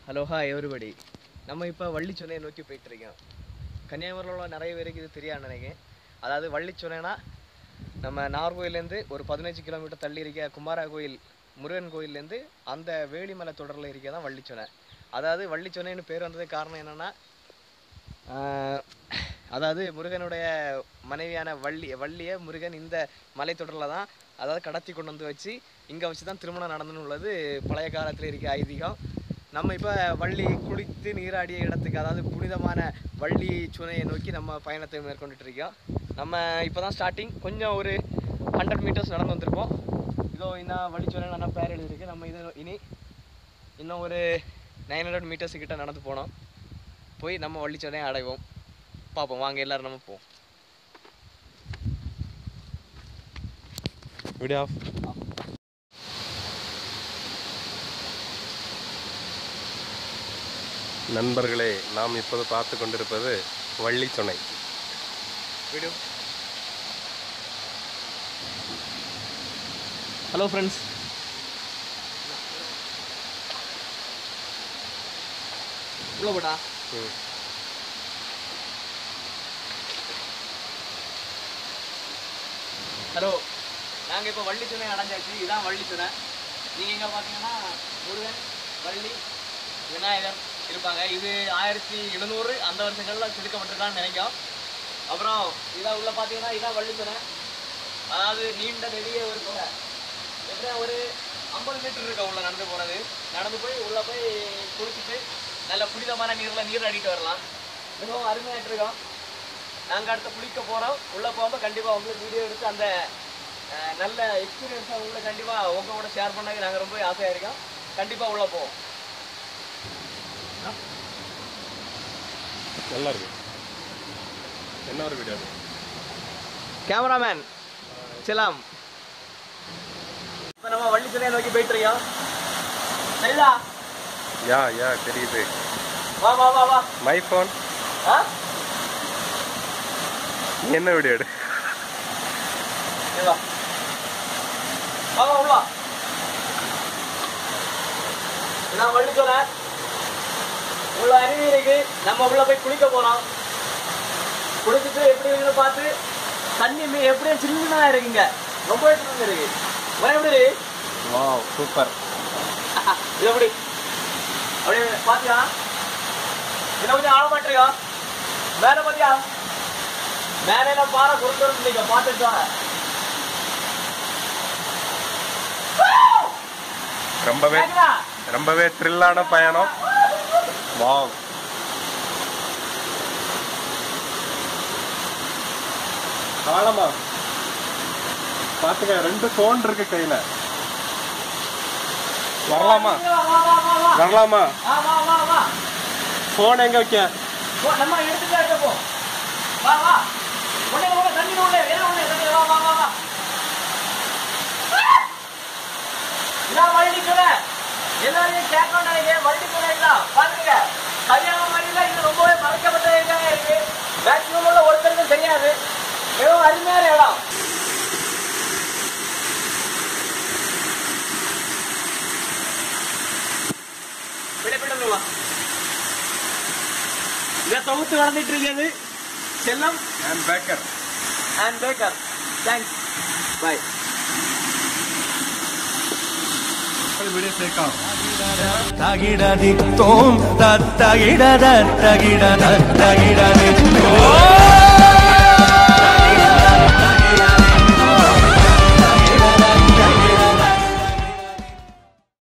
Hello hi everybody நம்ம இப்போ வள்ளிச்சொனையை நோக்கி போயிட்டு இருக்கோம் கன்னியாகுமரியில் உள்ள நிறைய பேருக்கு இது தெரியாது நினைக்கிறேன் அதாவது வள்ளிச்சொனைனா நம்ம நாகர்கோயிலேருந்து ஒரு பதினஞ்சு கிலோமீட்டர் தள்ளி இருக்க குமாரா கோயில் முருகன் கோயிலேருந்து அந்த வேலிமலை தொடரில் இருக்க தான் வள்ளிச்சொனை அதாவது வள்ளிச்சொனைன்னு பேர் வந்ததுக்கு காரணம் என்னென்னா அதாவது முருகனுடைய மனைவியான வள்ளி வள்ளியை முருகன் இந்த மலைத்தொடரில் தான் அதாவது கடத்தி கொண்டு வந்து வச்சு இங்கே வச்சு தான் திருமணம் நடந்துன்னு உள்ளது பழைய காலத்தில் இருக்க ஐதீகம் நம்ம இப்போ வள்ளி குளித்து நீராடிய இடத்துக்கு அதாவது புனிதமான வள்ளி சுனையை நோக்கி நம்ம பயணத்தை மேற்கொண்டுட்டு இருக்கோம் நம்ம இப்போ தான் ஸ்டார்டிங் கொஞ்சம் ஒரு ஹண்ட்ரட் மீட்டர்ஸ் நடந்து வந்திருப்போம் இதோ இன்னும் வள்ளி சுனை நல்லா பேர் எழுதிருக்கு நம்ம இது இனி இன்னும் ஒரு நைன் ஹண்ட்ரட் மீட்டர்ஸ் கிட்ட நடந்து போனோம் போய் நம்ம வள்ளிச்சோனையை அடைவோம் பார்ப்போம் வாங்க எல்லாரும் நம்ம போவோம் வீடியோ ஆஃப் நண்பர்களே நாம் இப்போது பார்த்து கொண்டிருப்பது வள்ளிச்சுனை வீடியோ ஹலோ ஃப்ரெண்ட்ஸ் உள்ள போடா ம். ஹலோ நாங்கள் இப்போ வள்ளி துணை அடைஞ்சாச்சு இதான் வள்ளி துணை நீங்கள் இங்கே பார்த்தீங்கன்னா முருகன் வள்ளி விநாயகர் இருப்பாங்க இது ஆயிரத்தி எழுநூறு அந்த வருஷங்களில் செதுக்கப்பட்டிருக்கான்னு நினைக்கிறோம் அப்புறம் இதான் உள்ள பார்த்தீங்கன்னா இதான் வள்ளி துணை அதாவது நீண்ட நெடிய ஒரு துணை எப்படியா ஒரு ஐம்பது மீட்டர் இருக்கா உள்ள நடந்து போகிறது நடந்து போய் உள்ளே போய் குளிச்சுட்டு நல்ல புனிதமான நீரில் நீர் அடிட்டு வரலாம் மிகவும் அருமையாயிட்டு இருக்கோம் நாங்கள் அடுத்து குளிக்க போகிறோம் உள்ளே போகும்போது கண்டிப்பாக உங்களுக்கு வீடியோ எடுத்து அந்த அஹ், நல்ல எக்ஸ்பீரியன்ஸை உங்களுக்கு கண்டிப்பாக உங்க கூட ஷேர் பண்ணது நாங்கள் ரொம்ப ஆசையாக இருக்கோம் கண்டிப்பாக உள்ளே போவோம் நல்லா இருக்கு என்ன ஒரு வீடியோ அது கேமராமேன் செலாம் இப்போ நம்ம வள்ளித்துறையை நோக்கி போயிட்டு இருக்கோம் சரிதா யா யா தெரியுது வா வா வா வா மை ஃபோன் ஆ என்ன வீடியோ எடு இங்க வா வா வா உள்ள வா நான் வள்ளி சொல்றேன் உள்ள அருவி இருக்கு நம்ம உள்ள போய் குளிக்க போறோம் குளிச்சுட்டு எப்படி இருக்குன்னு பார்த்து தண்ணி மீ- எப்படியும் சில்லுனா இருக்குங்க ரொம்ப சில்லுன்னு இருக்கு உனக்கு எப்படி இருக்கு வாவ் சூப்பர் இது எப்படி அப்படியே பாத்தியா இதை கொஞ்சம் ஆழ மாட்டிருக்கா மேல பாத்தியா மேல எல்லாம் பாறை கொடுத்துருந்து நீங்க பாத்துட்டு வாங்க ரொம்பவே கேக்குதா? ரொம்பவே த்ரில்லான பயணம் வாவ் ஆழமா பாத்துக்க ரெண்டு ஃபோன் இருக்கு கையில வரலாமா வா, வா, வா, வா, வா. வரலாமா வா, வா, வா, வா. ஃபோன் எங்க வைக்க போ, நம்ம எடுத்துட்டு இருக்க போ. வா, வா. உடனே, உடனே, தண்ணி உடனே, ஏன் உடனே, தண்ணி, வா, வா, வா, வா. இதான் வள்ளிக்குறை. எல்லாரையும் கேட்கணும்னு நினைக்கிறேன். வள்ளிக்குறை இதான். பாத்துங்க. கல்யாணம் மாதிரிலாம் இது ரொம்பவே மறைக்கப்பட்ட இதாக இருக்கு. maximum உள்ள ஒருத்தருக்கும் தெரியாது மிகவும் அருமையான இடம் பிட பிட இதை தொகுத்து நடந்துட்டு இருக்கிறது செல்லம் and packer and packer thanks bye video சேர்க்கலாம் தகிடதித்தோம் தத்தகிடத தகிடத தகிடதித்தோம்